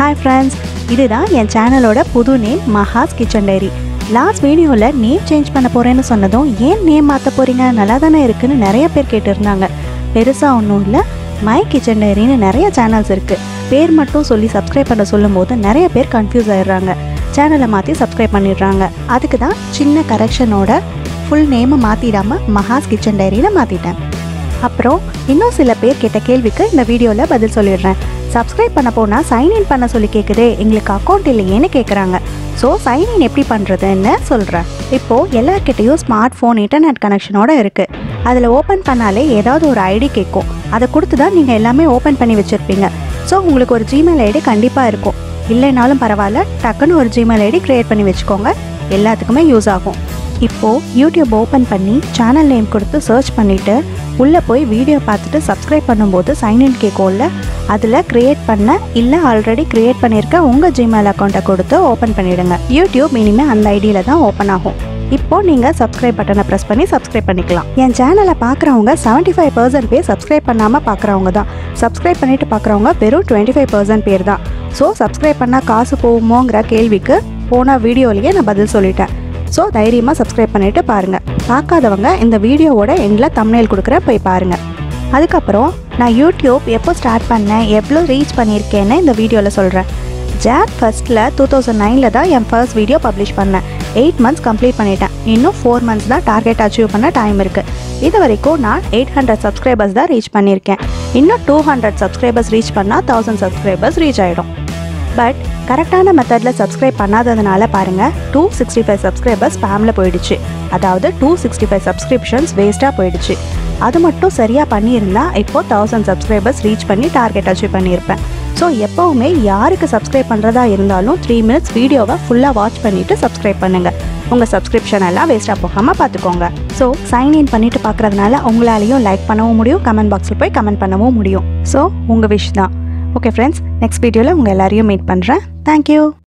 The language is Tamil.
ஹாய் ஃப்ரெண்ட்ஸ் இதுதான் என் சேனலோட புது name Maha's kitchen diary last வீடியோவில் நேம் சேஞ்ச் பண்ண போகிறேன்னு சொன்னதும் ஏன் நேம் மாற்ற போகிறீங்க நல்லா தானே இருக்குன்னு நிறைய பேர் கேட்டிருந்தாங்க பெருசாக ஒன்றும் இல்லை மை கிச்சன் டைரின்னு நிறைய சேனல்ஸ் இருக்குது பேர் மட்டும் சொல்லி சப்ஸ்கிரைப் பண்ண சொல்லும்போது நிறைய பேர் கன்ஃபியூஸ் ஆயிடுறாங்க சேனலை மாற்றி சப்ஸ்கிரைப் பண்ணிடுறாங்க அதுக்கு தான் சின்ன கரெக்ஷனோட ஃபுல் நேமை மாற்றிடாமல் மஹாஸ் கிச்சன் டைரின்னு மாற்றிட்டேன் அப்புறம் இன்னும் சில பேர் கேட்ட கேள்விக்கு இந்த வீடியோவில் பதில் சொல்லிடுறேன் சப்ஸ்கிரைப் பண்ண போனால் சைன்இன் பண்ண சொல்லி கேட்குதே எங்களுக்கு அக்கௌண்ட் இல்லையேன்னு கேட்குறாங்க ஸோ சைன்இன் எப்படி பண்ணுறதுன்னு சொல்கிறேன் இப்போது எல்லார்கிட்டேயும் ஸ்மார்ட் ஃபோன் இன்டர்நெட் கனெக்ஷனோட இருக்குது அதில் ஓப்பன் பண்ணாலே ஏதாவது ஒரு ஐடி கேட்கும் அதை கொடுத்து தான் நீங்கள் எல்லாமே ஓப்பன் பண்ணி வச்சுருப்பீங்க ஸோ உங்களுக்கு ஒரு ஜிமெயில் ஐடி கண்டிப்பாக இருக்கும் இல்லைனாலும் பரவாயில்ல டக்குன்னு ஒரு ஜிமெயில் ஐடி க்ரியேட் பண்ணி வச்சுக்கோங்க எல்லாத்துக்குமே யூஸ் ஆகும் இப்போது யூடியூப் ஓப்பன் பண்ணி சேனல் நேம் கொடுத்து சர்ச் பண்ணிவிட்டு உள்ளே போய் வீடியோ பார்த்துட்டு சப்ஸ்கிரைப் பண்ணும்போது சைன்இன் கேட்கும்ல அதில் க்ரியேட் பண்ண இல்லை ஆல்ரெடி க்ரியேட் பண்ணியிருக்க உங்கள் ஜிமெயில் அக்கௌண்ட்டை கொடுத்து ஓப்பன் பண்ணிவிடுங்க யூடியூப் இனிமேல் அந்த ஐடியில் தான் ஓப்பன் ஆகும் இப்போ நீங்கள் சப்ஸ்கிரைப் பட்டனை ப்ரெஸ் பண்ணி சப்ஸ்கிரைப் பண்ணிக்கலாம் என் சேனலை பார்க்குறவங்க செவன்ட்டி ஃபைவ் பர்சன்ட் பேர் சப்ஸ்கிரைப் பண்ணாமல் பார்க்குறவங்க தான் சப்ஸ்கிரைப் பண்ணிட்டு பார்க்குறவங்க வெறும் டுவெண்ட்டி ஃபைவ் பர்சன்ட் பேர் தான் ஸோ சப்ஸ்கிரைப் பண்ணால் காசு போகுமோங்கிற கேள்விக்கு போன வீடியோலேயே நான் பதில் சொல்லிட்டேன் ஸோ தைரியமாக சப்ஸ்கிரைப் பண்ணிவிட்டு பாருங்கள் பார்க்காதவங்க இந்த வீடியோவோட எண்டில் தம்ப்நெயில் கொடுக்குறேன் போய் பாருங்கள் அதுக்கப்புறம் நான் யூடியூப் எப்போ ஸ்டார்ட் பண்ணேன் எவ்வளோ ரீச் பண்ணியிருக்கேன்னு இந்த வீடியோவில் சொல்கிறேன் ஜாக் ஃபஸ்ட்டில் டூ தௌசண்ட் நைனில் தான் என் ஃபர்ஸ்ட் வீடியோ பப்ளிஷ் பண்ணேன் எயிட் மந்த்ஸ் கம்ப்ளீட் பண்ணிட்டேன் இன்னும் ஃபோர் மந்த்ஸ் தான் டார்கெட் அச்சீவ் பண்ண டைம் இருக்குது இது வரைக்கும் நான் எயிட் ஹண்ட்ரட் சப்ஸ்கிரைபர்ஸ் தான் ரீச் பண்ணியிருக்கேன் இன்னும் டூ ஹண்ட்ரட் சப்ஸ்கிரைபர்ஸ் ரீச் பண்ணால் தௌசண்ட் சப்ஸ்கிரைபர்ஸ் ரீச் ஆகிடும் பட் கரெக்டான மெத்தடில் சப்ஸ்கிரைப் பண்ணாததுனால பாருங்கள் டூ சிக்ஸ்டி ஃபைவ் சப்ஸ்கிரைபர்ஸ் ஸ்பேமில் போயிடுச்சு அதாவது டூ சிக்ஸ்டி ஃபைவ் சப்ஸ்கிரிப்ஷன்ஸ் வேஸ்ட்டாக போயிடுச்சு அது மட்டும் சரியாக பண்ணியிருந்தா இப்போ தௌசண்ட் சப்ஸ்கிரைபர்ஸ் ரீச் பண்ணி டார்கெட் அச்சீவ் பண்ணியிருப்பேன் ஸோ எப்போவுமே யாருக்கு சப்ஸ்கிரைப் பண்ணுறதா இருந்தாலும் த்ரீ மினிட்ஸ் வீடியோவை ஃபுல்லாக வாட்ச் பண்ணிவிட்டு சப்ஸ்கிரைப் பண்ணுங்கள் உங்கள் சப்ஸ்கிரிப்ஷன் எல்லாம் வேஸ்ட்டாக போகாமல் பார்த்துக்கோங்க ஸோ சைன்இன் பண்ணிட்டு பார்க்குறதுனால உங்களாலையும் லைக் பண்ணவும் முடியும் கமெண்ட் பாக்ஸில் போய் கமெண்ட் பண்ணவும் முடியும் ஸோ உங்கள் விஷ் தான் ஓகே ஃப்ரெண்ட்ஸ் நெக்ஸ்ட் வீடியோவில் உங்கள் எல்லாரையும் மீட் பண்ணுறேன் தேங்க்யூ